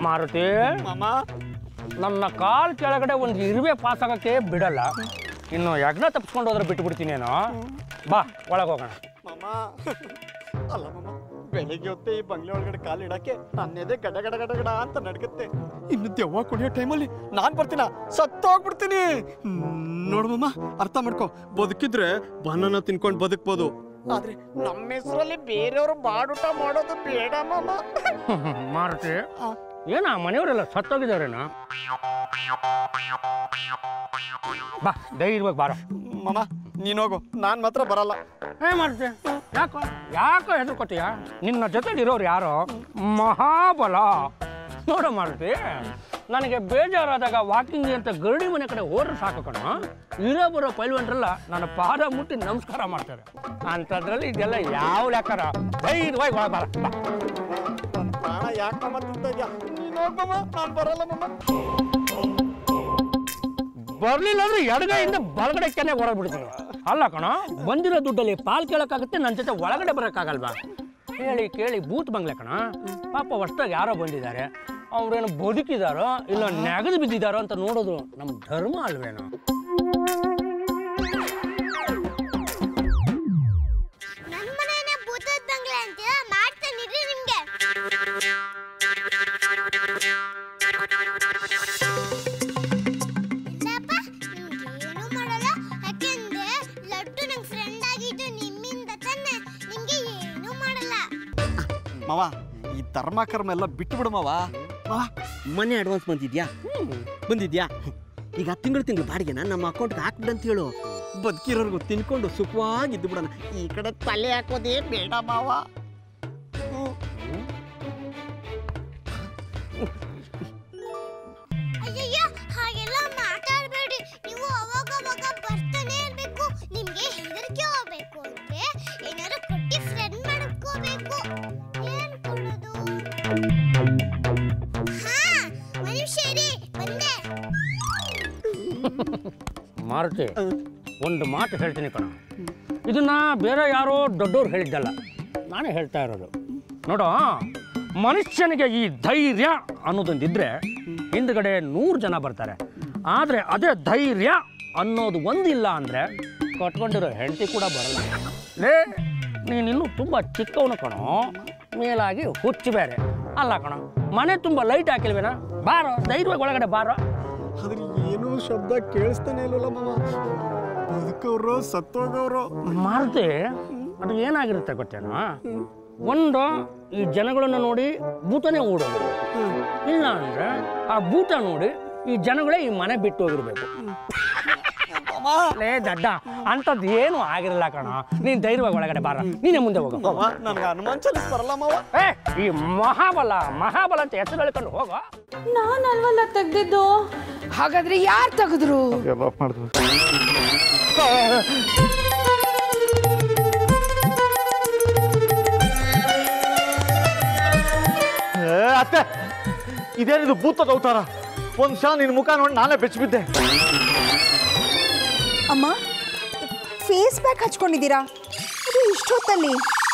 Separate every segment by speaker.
Speaker 1: ಮಾರುತಿ
Speaker 2: ಮಾಮ
Speaker 1: ನನ್ನ ಕಾಲ್ ಕೆಳಗಡೆ ಒಂದು ಇರುವೆ ಪಾಸ್ ಆಗಕ್ಕೆ ಬಿಡಲ್ಲ ಇನ್ನು ಯಜ್ಞ ತಪ್ಪಿಸ್ಕೊಂಡು ಹೋದ್ರೆ ಬಿಟ್ಟು ಬಿಡ್ತೀನೇನೋ ಬಾ ಒಳಗೆ ಹೋಗೋಣ
Speaker 2: ಮಾಮ ಅಲ್ಲ ಮಾಮ ಬೆಳಿಗ್ಗೆ ಹೊತ್ತೆ ಈ ಬಂಗ್ಲೆ ಒಳಗಡೆ ಕಾಲು ಇಡಕ್ಕೆ ನನ್ನೆದೆ ಗಡ ಗಡ ಗಡ ಗಡ ಅಂತ ನಡ್ಕತ್ತೆ ಇನ್ನು ದೆವ್ವ ಕುಡಿಯೋ ಟೈಮಲ್ಲಿ ನಾನ್ ಬರ್ತೀನ ಸತ್ತೋಗ್ಬಿಡ್ತೀನಿ ಹ್ಮ್, ನೋಡು ಮಾಮ ಅರ್ಥ ಮಾಡ್ಕೊ ಬದುಕಿದ್ರೆ ಬನಾನ ತಿನ್ಕೊಂಡು ಬದುಕ್ಬೋದು ಆದ್ರೆ ನಮ್ಮ ಹೆಸರಲ್ಲಿ ಬೇರೆಯವರು ಬಾಡೂಟ ಮಾಡೋದು ಬೇಡ ಮಾಮ
Speaker 1: ಮಾರುತಿ ಏನ ಮನೆಯವರೆಲ್ಲ ಸತ್ತೋಗಿದಾರೇನ ಬಾ ಧೈರ್ಯವಾಗಿ ಬಾರ
Speaker 2: ಮಾಮ ನೀನೋಗು ನಾನ್ ಮಾತ್ರ ಬರಲ್ಲ
Speaker 1: ಏ ಮಾರುತಿ ಯಾಕೋ ಯಾಕೋ ಹೆದರ್ಕೋತೀಯ ನಿನ್ನ ಜೊತೆಲಿ ಇರೋರು ಯಾರೋ ಮಹಾಬಲ ನೋಡು ಮಾರುತಿ ನನಗೆ ಬೇಜಾರಾದಾಗ ವಾಕಿಂಗ್ ಅಂತ ಗರಡಿ ಮನೆ ಕಡೆ ಹೋದ್ರೆ ಸಾಕು ಕಣ ಇರೋ ಬರೋ ಪೈಲ್ವನ್ರೆಲ್ಲ ನನ್ನ ಪಾದ ಮುಟ್ಟಿ ನಮಸ್ಕಾರ ಮಾಡ್ತಾರೆ ಅಂಥದ್ರಲ್ಲಿ ಇದೆಲ್ಲ ಯಾವ ಲೆಕ್ಕಾರ ಧೈರ್ಯವಾಗಿ ಒಳಗೆ ಬಾರ ಬಾ
Speaker 2: ನನ್ನ ಪ್ರಾಣ ಯಾಕೆ ಮಾಮ ತಿಂತ ಇದ್ಯಾ ನೀನೋಗ್ ಮಾಮ ನಾನ್ ಬರಲ್ಲ ಮಾಮ
Speaker 1: ಬರ್ಲಿಲ್ಲ ಅಂದ್ರೆ ಎಡಗೈಯಿಂದ ಬಲಗಡೆ ಕೆನೆ ಹೊರಬಿಡ್ತೀನಿ ಅಲ್ಲ ಕಣ ಬಂದಿರೋ ದುಡ್ಡಲ್ಲಿ ಪಾಲ್ ಕೇಳಕ್ಕಾಗುತ್ತೆ ನನ್ನ ಜೊತೆ ಒಳಗಡೆ ಬರೋಕ್ಕಾಗಲ್ವಾ ಹೇಳಿ ಕೇಳಿ ಬೂತ್ ಬಂಗ್ಲೆ ಕಣ ಪಾಪ ಹೊಸ್ದಾಗಿ ಯಾರೋ ಬಂದಿದ್ದಾರೆ ಅವ್ರೇನು ಬದುಕಿದಾರೋ ಇಲ್ಲ ನೆಗದು ಬಿದ್ದಿದಾರೋ ಅಂತ ನೋಡೋದು ನಮ್ಮ ಧರ್ಮ ಅಲ್ವೇನೋ
Speaker 3: ನನ್ ಮನೇನೆ ಭೂತದ ಬಂಗ್ಲೆ ಅಂತೀರ ಮಾಡ್ತಾನಿರಿ ನಿಮ್ಗೆ ಇಲ್ಲಪ್ಪ ನಿಮ್ಗೇನು ಮಾಡಲ್ಲ ಯಾಕೆಂದ್ರೆ ಲಡ್ಡು ನಂಗೆ ಫ್ರೆಂಡ್ ಆಗಿದ್ದು ನಿಮ್ಮಿಂದ ತಾನೆ ನಿಮ್ಗೆ ಏನು ಮಾಡಲ್ಲ
Speaker 2: ಮಾವ ಈ ಧರ್ಮ ಕರ್ಮ ಎಲ್ಲ ಬಿಟ್ಟು ಬಿಡು ಮಾವ ಮಾವ
Speaker 4: ಮನೆ ಅಡ್ವಾನ್ಸ್ ಬಂದಿದ್ಯಾ ಬಂದಿದ್ಯಾ ಈಗ ತಿಂಗಳು ತಿಂಗಳು ಬಾಡಿಗೆನ ನಮ್ಮ ಅಕೌಂಟ್ಗೆ ಹಾಕ್ಬಿಡು ಅಂತ ಹೇಳು ಬದುಕಿರೋರ್ಗು ತಿನ್ಕೊಂಡು ಸುಖವಾಗಿ ಇದ್ದು ಬಿಡೋಣ ಈ ಕಡೆ ತಲೆ ಹಾಕೋದೇ ಬೇಡ ಮಾವ
Speaker 3: ಅಯ್ಯಯ್ಯೋ ಹಾಗೆಲ್ಲ ಮಾತಾಡಬೇಡಿ ನೀವು ಅವಾಗ ಅವಾಗ ಬರ್ತಾನೆ ಇರ್ಬೇಕು ನಿಮ್ಗೆ ಹೆದರಿಕೆ ಹೋಗ್ಬೇಕು ಅಂದ್ರೆ ಏನಾದ್ರು ಕೊಟ್ಟಿ ಫ್ರೆಂಡ್ ಮಾಡ್ಕೋಬೇಕು ಏನ್ ಕೊಡೋದು ಹಾ ಮನುಷ್ಯರಿ ಬಂದೆ
Speaker 1: ಮಾರುತಿ ಒಂದು ಮಾತು ಹೇಳ್ತೀನಿ ಕಣ ಇದನ್ನ ಬೇರೆ ಯಾರೋ ದೊಡ್ಡವ್ರು ಹೇಳಿದ್ದಲ್ಲ ನಾನೇ ಹೇಳ್ತಾ ಇರೋದು ನೋಡು ಮನುಷ್ಯನಿಗೆ ಈ ಧೈರ್ಯ ಅನ್ನೋದೊಂದಿದ್ರೆ ಹಿಂದ್ಗಡೆ ನೂರು ಜನ ಬರ್ತಾರೆ ಆದರೆ ಅದೇ ಧೈರ್ಯ ಅನ್ನೋದು ಒಂದಿಲ್ಲ ಅಂದರೆ ಕಟ್ಕೊಂಡಿರೋ ಹೆಂಡತಿ ಕೂಡ ಬರಲ್ಲ ಲೇ ನೀನಿನ್ನೂ ತುಂಬ ಚಿಕ್ಕವನು ಕಣೋ ಮೇಲಾಗಿ ಹುಚ್ಚು ಬೇರೆ ಅಲ್ಲ ಕಣೋ ಮನೆ ತುಂಬ ಲೈಟ್ ಹಾಕಿಲ್ವೇನಾ ಬಾರೋ ಧೈರ್ಯವಾಗಿ ಒಳಗಡೆ ಬಾರೋ
Speaker 2: ಆದ್ರೆ ಏನೂ ಶಬ್ದ ಕೇಳಿಸ್ತಾನೆ ಇಲ್ವಲ್ಲ ಮಾವ ಬದುಕವ್ರು ಸತ್ತೋಗವ್ರು
Speaker 1: ಮಾರುತಿ ಅದು ಏನಾಗಿರುತ್ತೆ ಗೊತ್ತೇನೋ ಒಂದು ಈ ಜನಗಳನ್ನ ನೋಡಿ ಭೂತನೇ ಓಡೋದು ಇಲ್ಲ ಅಂದ್ರೆ ಆ ಭೂತ ನೋಡಿ ಈ ಜನಗಳೇ ಈ ಮನೆ ಬಿಟ್ಟು ಹೋಗಿರ್ಬೇಕು ಲೇ ದಡ್ಡ ಅಂಥದ್ದು ಏನು ಆಗಿರಲ್ಲ ಕಣ ನೀನ್ ಧೈರ್ಯವಾಗಿ ಒಳಗಡೆ ಬಾರ ನೀನೇ ಮುಂದೆ ಹೋಗು
Speaker 2: ಮಾವ ನನ್ಗೆ ಹನುಮಾನ ಚಾಲಿಸ್ ಬರಲ್ಲ ಮಾವ
Speaker 1: ಏ ಈ ಮಹಾಬಲ ಮಹಾಬಲ ಅಂತ ಹೆಸರು ಹೇಳ್ಕೊಂಡು ಹೋಗೋ
Speaker 5: ನಾನಲ್ವಲ್ಲ ತೆಗ್ದಿದ್ದು ಹಾಗಾದ್ರೆ ಯಾರು ತೆಗೆದ್ರು
Speaker 6: ಅತ್ತೆ ಇದೇನಿದು ಭೂತದ ಅವತಾರ ಒಂದ್ ಕ್ಷಣ ನಿನ್ ಮುಖ ನೋಡಿ ನಾನೇ ಬೆಚ್ಚಿಬಿದ್ದೆ
Speaker 7: ಅಮ್ಮ ಫೇಸ್ ಪ್ಯಾಕ್ ಹಚ್ಕೊಂಡಿದ್ದೀರಾ ಅದು ಇಷ್ಟೊತ್ತಲ್ಲಿ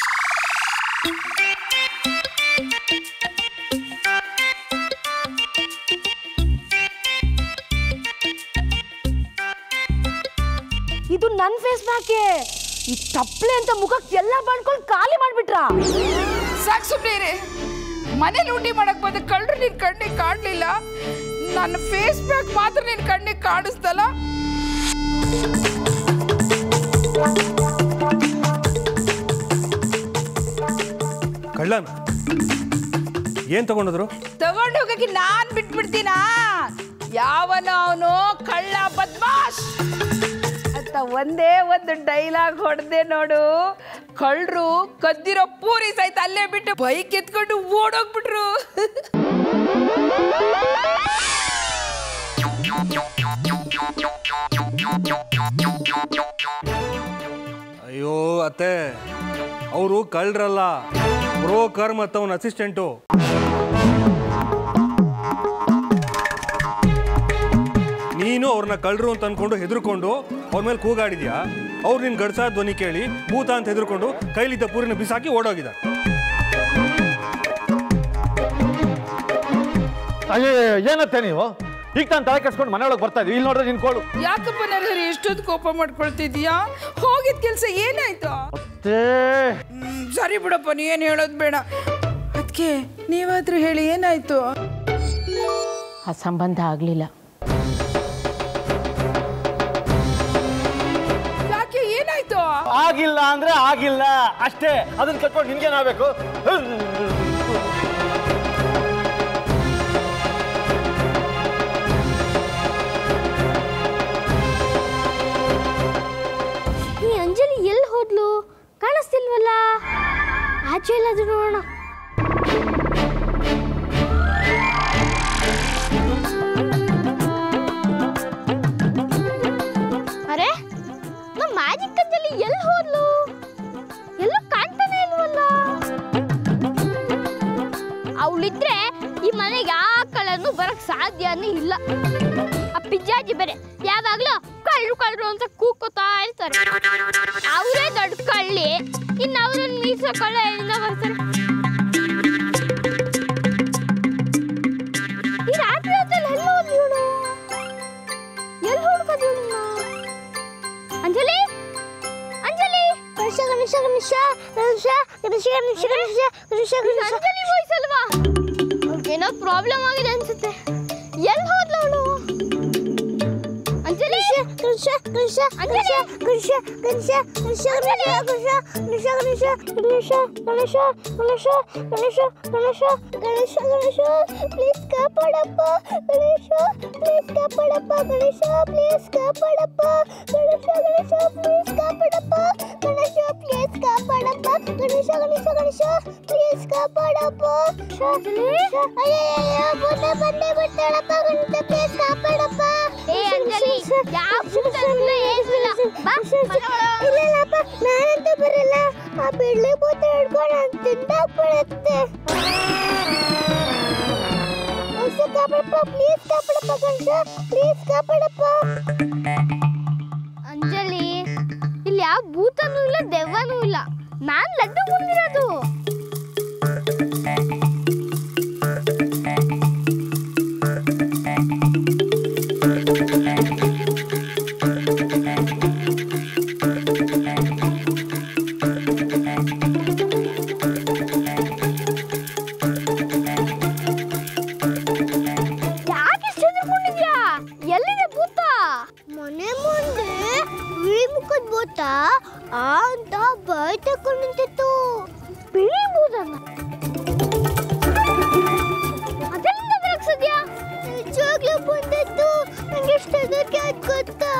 Speaker 5: ಇದು ನನ್ನ ಫೇಸ್ ಪ್ಯಾಕೆ ಈ ತಪ್ಪಲೆ ಅಂತ ಮುಖಕ್ಕೆ ಎಲ್ಲ ಮಾಡ್ಕೊಂಡು ಖಾಲಿ ಮಾಡ್ಬಿಟ್ರಾ
Speaker 8: ಸಾಕು ಸುಮ್ಮನೆ ಮನೆ ಲೂಟಿ ಮಾಡಕ್ ಬಂದ ಕಳ್ಳರು ನಿನ್ ಕಣ್ಣಿಗೆ ಕಾಣ್ಲಿಲ್ಲ ನನ್ನ ಫೇಸ್ ಪ್ಯಾಕ್ ಮಾತ್ರ ನಿನ್ ಕಣ್ಣಿಗೆ ಕಾಣಿಸ್ತಲ್ಲ
Speaker 9: ಕಳ್ಳನ ಏನ್ ತಗೊಂಡಿದ್ರು
Speaker 8: ತಗೊಂಡು ಹೋಗಕ್ಕೆ ನಾನ್ ಬಿಟ್ಬಿಡ್ತೀನಾ ಯಾವನ ಅವನು ಕಳ್ಳ ಬದ್ಮಾಶ್ ಅಂತ ಒಂದೇ ಒಂದು ಡೈಲಾಗ್ ಹೊಡೆದೆ ನೋಡು ಕಳ್ಳರು ಕದ್ದಿರೋ ಪೂರಿ ಸಹಿತ ಅಲ್ಲೇ ಬಿಟ್ಟು ಬೈಕ್ ಎತ್ಕೊಂಡು ಓಡೋಗ್ಬಿಟ್ರು
Speaker 9: ಅಯ್ಯೋ ಅತ್ತೆ ಅವರು ಕಳ್ಳರಲ್ಲ ಬ್ರೋಕರ್ ಮತ್ತು ಅವನ ಅಸಿಸ್ಟೆಂಟು ನೀನು ಅವ್ರನ್ನ ಕಳ್ಳರು ಅಂತ ಅನ್ಕೊಂಡು ಹೆದರ್ಕೊಂಡು ಅವ್ರ ಮೇಲೆ ಕೂಗಾಡಿದ್ಯಾ ಅವ್ರು ನಿನ್ ಗಡ್ಸ ಧ್ವನಿ ಕೇಳಿ ಭೂತ ಅಂತ ಹೆದರ್ಕೊಂಡು ಕೈಲಿದ್ದ ಪೂರಿನ ಬಿಸಾಕಿ ಓಡೋಗಿದ
Speaker 6: ಅಯ್ಯೋ ಏನತ್ತೆ ನೀವು ಈಗ ನಾನು ತಲೆ ಕೆಡ್ಸ್ಕೊಂಡು ಮನೆಯೊಳಗೆ ಬರ್ತಾ ಇದೀವಿ ಇಲ್ಲಿ ನೋಡ್ರೆ ನಿನ್ಕೊಳ್ಳು
Speaker 8: ಯಾಕಪ್ಪ ನರಹರಿ ಎಷ್ಟೊತ್ತು ಕೋಪ ಮಾಡ್ಕೊಳ್ತಿದ್ಯಾ ಹೋಗಿದ್ ಕೆಲಸ ಏನಾಯ್ತು
Speaker 6: ಮತ್ತೆ
Speaker 8: ಹ್ಮ್, ಸರಿ ಬಿಡಪ್ಪ ನೀ ಏನು ಹೇಳೋದು ಬೇಡ ಅದಕ್ಕೆ ನೀವಾದ್ರೂ ಹೇಳಿ ಏನಾಯ್ತು
Speaker 5: ಆ ಸಂಬಂಧ ಆಗಲಿಲ್ಲ
Speaker 8: ಯಾಕೆ ಏನಾಯ್ತು
Speaker 6: ಆಗಿಲ್ಲ ಅಂದ್ರೆ ಆಗಿಲ್ಲ ಅಷ್ಟೇ ಅದನ್ನ ಕಟ್ಕೊಂಡು ನಿನ್ಗೇನಾಗಬೇಕು
Speaker 3: ಈ ಅಂಜಲಿ ಎಲ್ಲಿ ಹೋದ್ಲು ಕಾಣಿಸ್ತಿಲ್ವಲ್ಲ ಆಚೆ ಎಲ್ಲಾದ್ರೂ ನೋಡೋಣ ಅರೆ ನಮ್ಮ ಮ್ಯಾಜಿಕ್ ಅಂಜಲಿ ಎಲ್ಲಿ ಹೋದ್ಲು ಎಲ್ಲೂ ಕಾಣ್ತಾನೆ ಇಲ್ವಲ್ಲ ಅವಳಿದ್ರೆ ಈ ಮನೆಗೆ ಯಾವ ಕಳ್ಳನು ಬರಕ್ ಸಾಧ್ಯನೇ ಇಲ್ಲ ಆ ಪಿಜ್ಜಾಜಿ ಬೇರೆ ಯಾವಾಗ್ಲೂ ಕಳ್ರು ಕಳ್ರು ಅಂತ ಕೂಕೋತಾ ಇರ್ತಾರೆ ಅವರೇ ದೊಡ್ಡ ಕಳ್ಳಿ ಇನ್ನು ಅವ್ರನ್ನ ಮೀಸೋ ಕಳ್ಳ ಎಲ್ಲಿಂದ ಬರ್ತಾರೆ ಈ ರಾತ್ರಿ ಹೊತ್ತಲ್ಲಿ ಎಲ್ಲಿ ಹೋದ್ಲು ಇವಳು ಎಲ್ಲಿ ಹುಡ್ಕೋದು ಅಂಜಲಿ ಅಂಜಲಿ ಗಣೇಶ ಗಣೇಶ ಗಣೇಶ ಗಣೇಶ ಗಣೇಶ ಗಣೇಶ ಗಣೇಶ ಗಣೇಶ ಗಣೇಶ ಅಂಜಲಿ ವಾಯ್ಸ್ ಅಲ್ವಾ ಏನೋ ಪ್ರಾಬ್ಲಮ್ ಆಗಿದೆ ಅನ್ಸುತ್ತೆ ಎಲ್ಲಿ ಹೋದ್ಲು ಅವಳು ಅಂಜಲಿ ಗಣೇಶ ಗಣೇಶ ಗಣೇಶ ಗಣೇಶ ಗಣೇಶ ಗಣೇಶ ಗಣೇಶ ಗಣೇಶ ಗಣೇಶ ಗಣೇಶ ಗಣೇಶ ಗಣೇಶ ಗಣೇಶ ಗಣೇಶ ಗಣೇಶ ಪ್ಲೀಸ್ ಕಾಪಾಡಪ್ಪ ಗಣೇಶ ಪ್ಲೀಸ್ ಕಾಪಾಡಪ್ಪ ಗಣೇಶ ಪ್ಲೀಸ್ ಕಾಪಾಡಪ್ಪ ಗಣೇಶ ಗಣೇಶ ಪ್ಲೀಸ್ ಕಾಪಾಡಪ್ಪ ಗಣೇಶ ಪ್ಲೀಸ್ ಕಾಪಾಡಪ್ಪ ಗಣೇಶ ಗಣೇಶ ಗಣೇಶ ಪ್ಲೀಸ್ ಕಾಪಾಡಪ್ಪ ಅಯ್ಯಯ್ಯೋ ಬಂದೆ ಬಂದೆ ಬಿಟ್ಟಾಳಪ್ಪ ಗಣೇಶ ಪ್ಲೀಸ್ ಕಾಪಾಡಪ್ಪ ಏ ಅಂಜಲಿ ಯಾವ ಭೂತನೂ ಏನಿಲ್ಲ ಬಾ ಇಲ್ಲಪ್ಪ ನಾನಂತೂ ಬರಲ್ಲ ಆ ಬಿಳ್ಳಿ ಭೂತ ಹಿಡ್ಕೊಂಡು ನಾನು ತಿಂದಾಕ್ಬಿಡುತ್ತೆ ಗಣೇಶ ಕಾಪಾಡಪ್ಪ ಪ್ಲೀಸ್ ಕಾಪಾಡಪ್ಪ ಗಣೇಶ ಪ್ಲೀಸ್ ಕಾಪಾಡಪ್ಪ ಅಂಜಲಿ ಇಲ್ಲಿ ಯಾವ ಭೂತನೂ ಇಲ್ಲ ದೆವ್ವನೂ ಇಲ್ಲ ನಾನ್ ಲಡ್ಡು ಮುಂದಿರೋದು ಯಾಕೆ ಇಷ್ಟು ಹೆದರ್ಕೊಂಡಿದ್ಯಾ ಎಲ್ಲಿದೆ ಭೂತ ಮನೆ ಮುಂದೆ ಬಿಳಿ ಮುಖದ ಭೂತ ಆ ಅಂತ ಬಾಯ್ ತಕೊಂಡು ನಿಂತಿತ್ತು ಬಿಳಿ ಭೂತನ ಅದೆಲ್ಲಿಂದ ಬರಕ್ಸಿದ್ಯಾ ನಿಜವಾಗ್ಲೂ ಬಂದಿತ್ತು ನಂಗೆ ಎಷ್ಟು ಹೆದರಿಕೆ ಆಯ್ತು ಗೊತ್ತಾ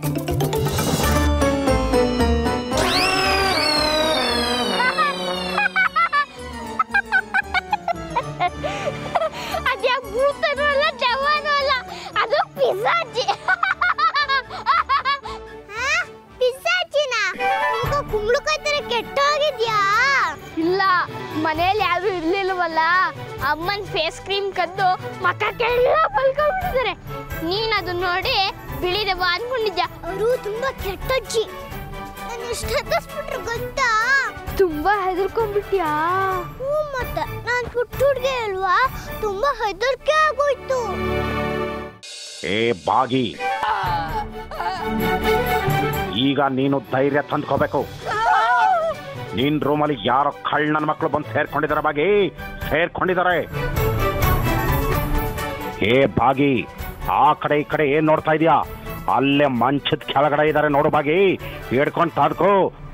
Speaker 3: ಅದ್ಯಾವ ಭೂತನೂ ಅಲ್ಲ ದೆವ್ವನೂ ಅಲ್ಲ ಅದು ಪಿಸಾಚಿ ಪಿಸಾಚಿನ ಕುಂಬಳಕಾಯಿ ತರ ಕೆಟ್ಟೋಗಿದ್ಯಾ ಇಲ್ಲ ಮನೇಲಿ ಯಾರು ಇರ್ಲಿಲ್ವಲ್ಲ ಅಮ್ಮನ ಫೇಸ್ ಕ್ರೀಮ್ ಕದ್ದು ಮಕ್ಕಕ್ಕೆಲ್ಲ ಬಲ್ಕೊಂಡ್ಬಿಟ್ಟಿದ್ದಾರೆ ನೀನ್ ಅದನ್ನ ನೋಡಿ ಬಿಳಿ ದೆವ್ವ ಅನ್ಕೊಂಡಿದ್ಯಾ ಅವರು ತುಂಬಾ ಕೆಟ್ಟಜ್ಜಿ ನಾನು ಎಷ್ಟು ಹತ್ತಿಸ್ಬಿಟ್ರು ಗೊತ್ತಾ ತುಂಬಾ ಹೆದರ್ಕೊಂಡ್ಬಿಟ್ಯಾ ಹ್ಞೂ ಮತ್ತೆ ನಾನು ಪುಟ್ಟ ಹುಡ್ಗೆ ಅಲ್ವಾ ತುಂಬಾ ಹೆದರ್ಕೆ ಆಗೋಯ್ತು
Speaker 10: ಏ ಬಾಗಿ ಈಗ ನೀನು ಧೈರ್ಯ ತಂದ್ಕೋಬೇಕು ನಿನ್ ರೂಮಲ್ಲಿ ಯಾರೋ ಕಳ್ಳನ ಮಕ್ಕಳು ಬಂದು ಸೇರ್ಕೊಂಡಿದ್ದಾರೆ ಬಾಗಿ ಸೇರ್ಕೊಂಡಿದ್ದಾರೆ ಏ ಬಾಗಿ ಆ ಕಡೆ ಈ ಕಡೆ ಏನ್ ನೋಡ್ತಾ ಇದೀಯಾ ಅಲ್ಲೇ ಮಂಚದ ಕೆಳಗಡೆ ಇದ್ದಾರೆ ನೋಡು ಬಾಗಿ ಹಿಡ್ಕೊಂಡು ತಡ್ಕೋ